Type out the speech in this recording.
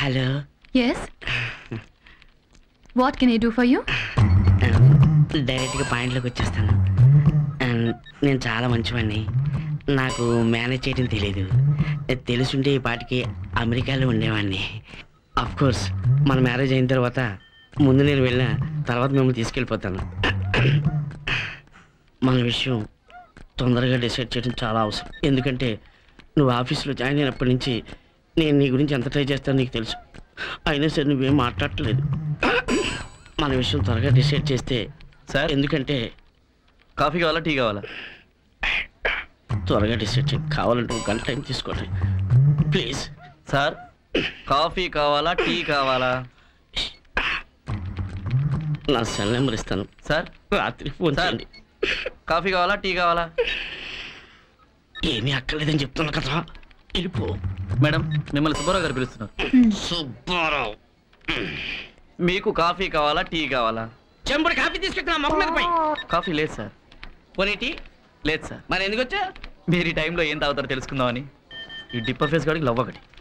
Hello yes what can I do for you డైరెక్ట్గా పాయింట్లోకి వచ్చేస్తాను Um, నేను చాలా మంచివాడిని నాకు మేనేజ్ చేయడం తెలియదు తెలుసుంటే ఈ పాటికి అమెరికాలో ఉండేవాడిని అఫ్ కోర్స్ మన మ్యారేజ్ అయిన తర్వాత ముందు నేను వెళ్ళిన తర్వాత మిమ్మల్ని తీసుకెళ్ళిపోతాను మన విషయం తొందరగా డిసైడ్ చేయడం చాలా అవసరం ఎందుకంటే నువ్వు ఆఫీస్లో జాయిన్ అయినప్పటి నుంచి నేను నీ గురించి ఎంత ట్రై చేస్తానో నీకు తెలుసు అయినా సరే నువ్వేం మాట్లాడట్లేదు మన విషయం త్వరగా డిసైడ్ చేస్తే సార్ ఎందుకంటే కాఫీ కావాలా టీ కావాలా త్వరగా డిసైడ్ చేయి కావాలంటే ఒక గంట టైం తీసుకోండి ప్లీజ్ సార్ కాఫీ కావాలా టీ కావాలా నా సెల్ నెంబర్ ఇస్తాను సార్ రాత్రి ఫోన్ సార్. చేయండి కాఫీ కావాలా టీ కావాలా ఏమీ అక్కర్లేదని చెప్తున్నా కదా వెళ్ళిపో మేడం మిమ్మల్ని సుబ్బారావు గారు పిలుస్తున్నారు సుబ్బారావు మీకు కాఫీ కావాలా టీ కావాలా చెంబుడు కాఫీ తీసుకెళ్తున్నా మొక్క మీద పై కాఫీ లేదు సార్ పోనీటి లేదు సార్ మరి ఎందుకు వచ్చా మీరు ఈ టైంలో ఏం తాగుతారో తెలుసుకుందామని ఈ డిప్పర్ ఫేస్ గాడికి లవ్ ఒకటి